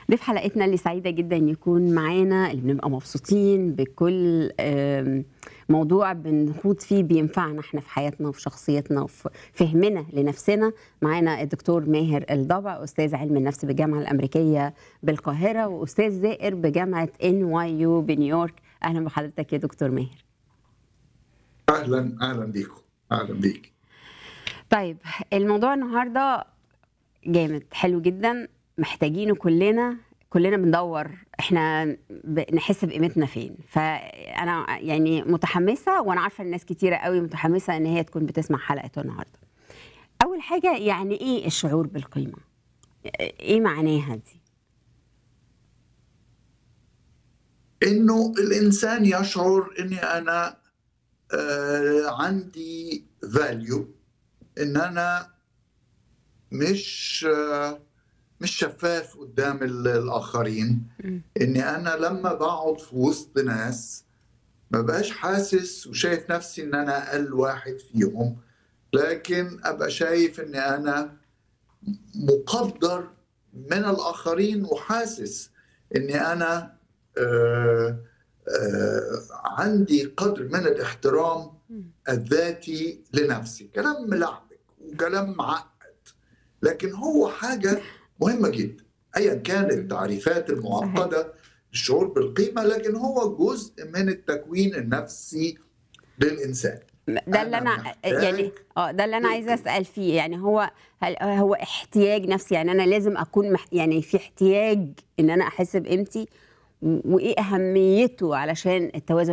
ضيف حلقتنا اللي سعيده جدا يكون معانا اللي بنبقى مبسوطين بكل آم، موضوع بنخوض فيه بينفعنا احنا في حياتنا وفي شخصيتنا وفي فهمنا لنفسنا معانا الدكتور ماهر الضبع استاذ علم النفس بالجامعه الامريكيه بالقاهره واستاذ زائر بجامعه ان واي يو بنيويورك اهلا بحضرتك يا دكتور ماهر اهلا اهلا بيكم اهلا بيك طيب الموضوع النهارده جامد حلو جدا محتاجينه كلنا كلنا بندور احنا ب- نحس بقيمتنا فين فانا يعني متحمسه وانا عارفه الناس كتيره قوي متحمسه ان هي تكون بتسمع حلقه النهارده اول حاجه يعني ايه الشعور بالقيمه ايه معناها دي انه الانسان يشعر اني انا آه عندي فاليو ان انا مش آه مش شفاف قدام ال- الاخرين اني انا لما بقعد في وسط ناس ما بقاش حاسس وشايف نفسي ان انا اقل واحد فيهم لكن ابقى شايف اني انا مقدر من الاخرين وحاسس اني انا آه، آه، عندي قدر من الاحترام الذاتي لنفسي كلام ملعبك وكلام معقد لكن هو حاجه مهمه جدا ايا كانت التعريفات المعقده الشعور بالقيمه لكن هو جزء من التكوين النفسي للانسان ده اللي أنا انا محتاج يعني اه ده اللي انا عايزه اسال فيه يعني هو هل هو احتياج نفسي يعني انا لازم اكون مح يعني في احتياج ان انا احس بقيمتي و- وايه اهميته علشان التوازن